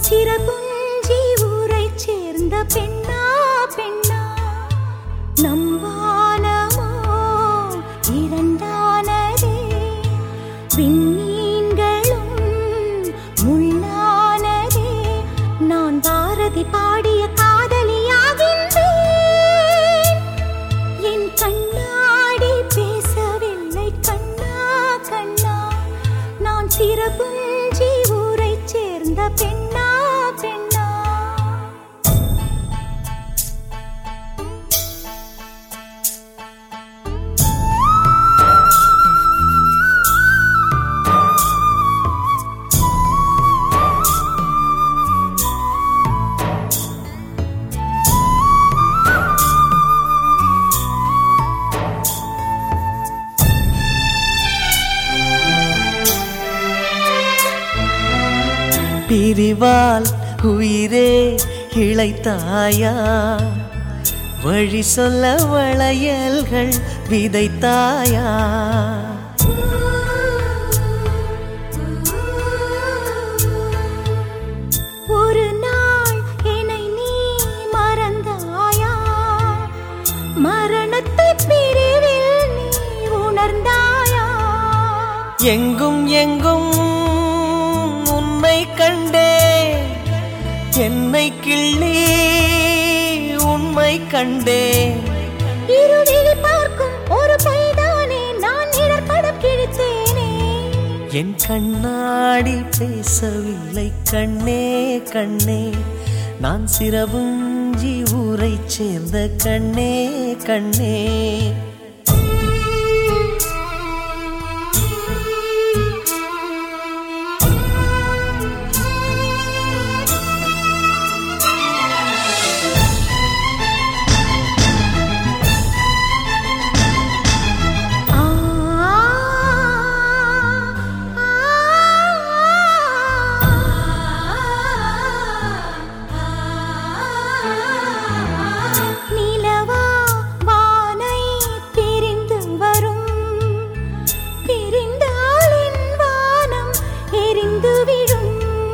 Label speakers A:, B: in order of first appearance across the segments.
A: சிறகுஞ்சி ஊரைச் சேர்ந்த பெண்ணா பெண்ணா நம் வானமோ இரண்டானதே விண்மீன்களும் முள்ளானதே நான் பாரதி பாடிய காதலியாகின்றேன் என் கண்ணாடி பேசவில்லை கண்ணா கண்ணா நான் சிறகுஞ்சி ஊரைச் சேர்ந்த பெண்ணா பெண்ணா
B: பிரிவால் உயிரே இழைத்தாயா வழி சொல்ல வளையல்கள் விதைத்தாயா
A: ஒரு நாள் என்னை நீ மறந்தாயா மரணத்தை பிரிவில் நீ உணர்ந்தாயா
B: எங்கும் எங்கும் உன்னை கண்டே என்னை கிள்ளி உண்மை கண்டே
A: இருளில் பார்க்கும் ஒரு பைதானே நான் நிழற்படம் கிழித்தேனே
B: என் கண்ணாடி பேசவில்லை கண்ணே கண்ணே நான் சிறவுஞ்சி ஊரைச் சேர்ந்த கண்ணே கண்ணே
A: ஆ நிலவா வானை பிரிந்து வரும் பிரிந்தால் என் வானம் எரிந்து விடும்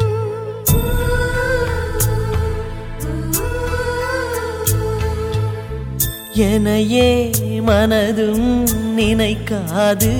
B: எனையே மனதும் நினைக்காது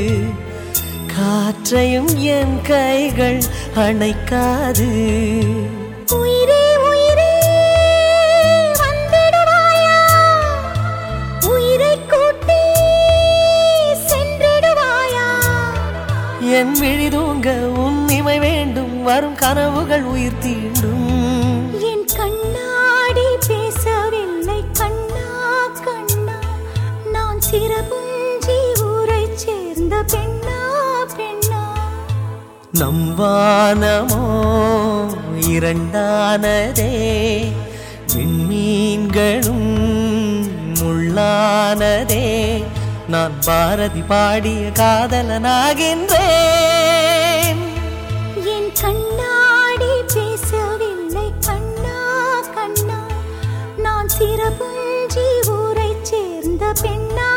B: காற்றையும் என் கைகள் அணைக்காது
A: உயிரே உயிரே வந்திடுவாயா உயிரை கூட்டி சென்றிடுவாயா
B: என் விழிதூங்க உன் இமை வேண்டும் வரும் கனவுகள் உயிர் தீண்டும்
A: என் கண்ணாடி பேசவில்லை கண்ணா கண்ணா நான் சிறகுஞ்சி ஊரைச் சேர்ந்த பெண்ணா பெண்ணா
B: நம் வானமோ இரண்டானதே விண்மீன்களும் முள்ளானதே நான் பாரதி பாடிய காதலனாகின்றேன்
A: என் கண்ணாடி பேசவில்லை கண்ணா கண்ணா நான் சிறகுஞ்சி ஊரைச் சேர்ந்த பெண்ணா